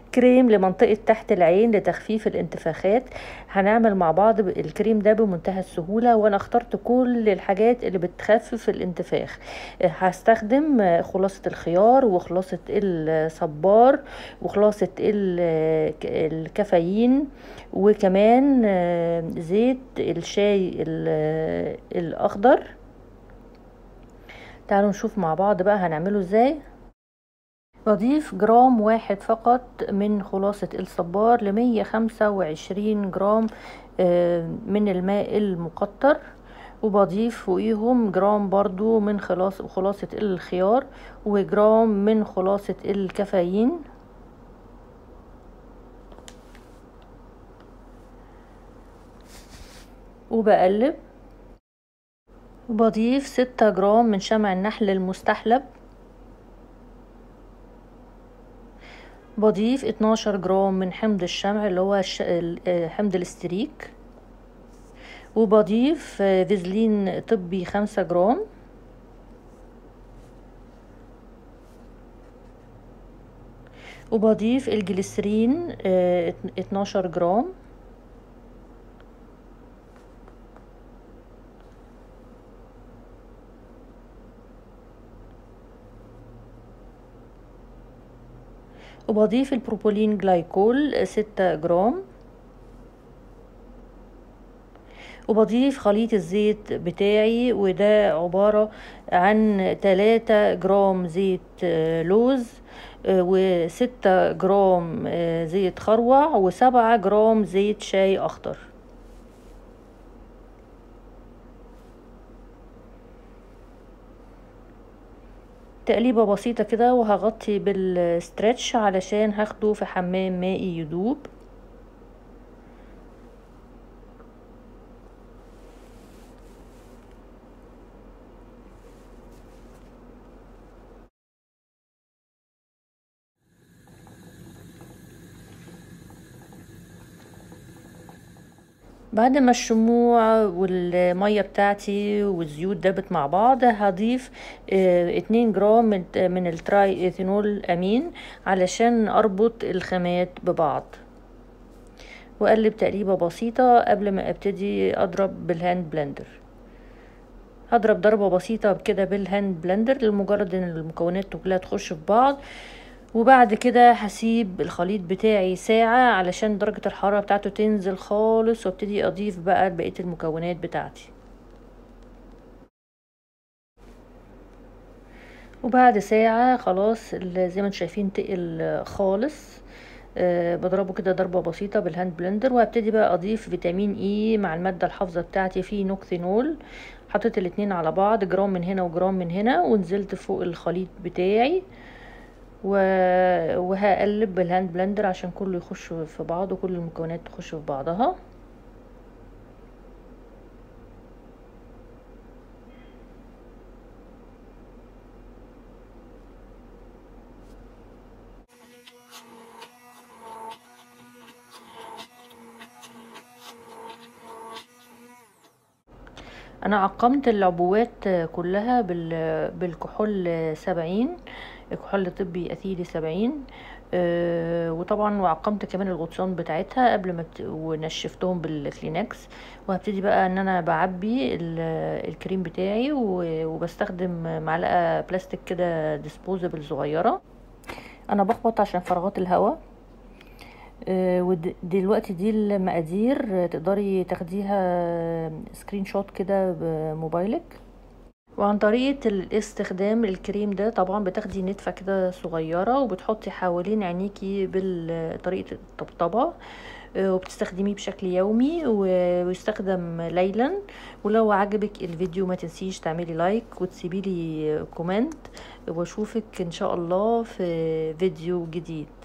كريم لمنطقة تحت العين لتخفيف الانتفاخات هنعمل مع بعض الكريم ده بمنتهى السهولة وانا اخترت كل الحاجات اللي بتخفف الانتفاخ هستخدم خلاصة الخيار وخلاصة الصبار وخلاصة الكافيين وكمان زيت الشاي الاخضر تعالوا نشوف مع بعض بقى هنعمله ازاي بضيف جرام واحد فقط من خلاصة الصبار لمية خمسة وعشرين جرام من الماء المقطر وبضيف فوقيهم جرام برضو من خلاص خلاصة الخيار وجرام من خلاصة الكافيين وبقلب وبضيف ستة جرام من شمع النحل المستحلب بضيف اتناشر جرام من حمض الشمع اللي هو حمض الاستريك وبضيف فازلين طبي خمسة جرام وبضيف الجليسرين اتناشر جرام وبضيف البروبولين جلايكول ستة جرام وبضيف خليط الزيت بتاعي وده عبارة عن تلاتة جرام زيت لوز وستة جرام زيت خروع وسبعة جرام زيت شاي أخضر تقليبة بسيطة كده وهغطي بالستريتش علشان هاخده في حمام مائي يدوب بعد ما الشموع والميه بتاعتي والزيوت دابت مع بعض هضيف اه اتنين جرام من, من التراي ايثينول امين علشان اربط الخامات ببعض واقلب تقليبه بسيطه قبل ما ابتدي اضرب بالهاند بلندر هضرب ضربه بسيطه كده بالهاند بلندر لمجرد ان المكونات كلها تخش في بعض وبعد كده هسيب الخليط بتاعي ساعة علشان درجة الحرارة بتاعته تنزل خالص وابتدي اضيف بقى بقية المكونات بتاعتي وبعد ساعة خلاص زي ما انتم شايفين تقل خالص أه بضربه كده ضربة بسيطة بالهاند بلندر وهبتدي بقى اضيف فيتامين اي مع المادة الحافظة بتاعتي فيه نوكثينول حطيت الاتنين على بعض جرام من هنا وجرام من هنا ونزلت فوق الخليط بتاعي وهقلب بالهاند بلندر عشان كله يخش في بعض وكل المكونات تخش في بعضها انا عقمت العبوات كلها بالكحول سبعين كحول طبي اثيلي سبعين أه وطبعا وعقمت كمان الغطيان بتاعتها قبل ما ت... ونشفتهم بالكلينكس وهبتدي بقى ان انا بعبي الكريم بتاعي وبستخدم معلقه بلاستيك كده ديسبوزبل صغيره انا بخبط عشان فراغات الهواء أه ودلوقتي دي المقادير تقدري تاخديها سكرين شوت كده بموبايلك وعن طريقة الاستخدام الكريم ده طبعا بتاخدي نتفة كده صغيرة وبتحطي حوالين عينيكي بطريقة الطبطبة وبتستخدميه بشكل يومي ويستخدم ليلا ولو عجبك الفيديو ما تنسيش تعملي لايك وتسيبيلي كومنت واشوفك ان شاء الله في فيديو جديد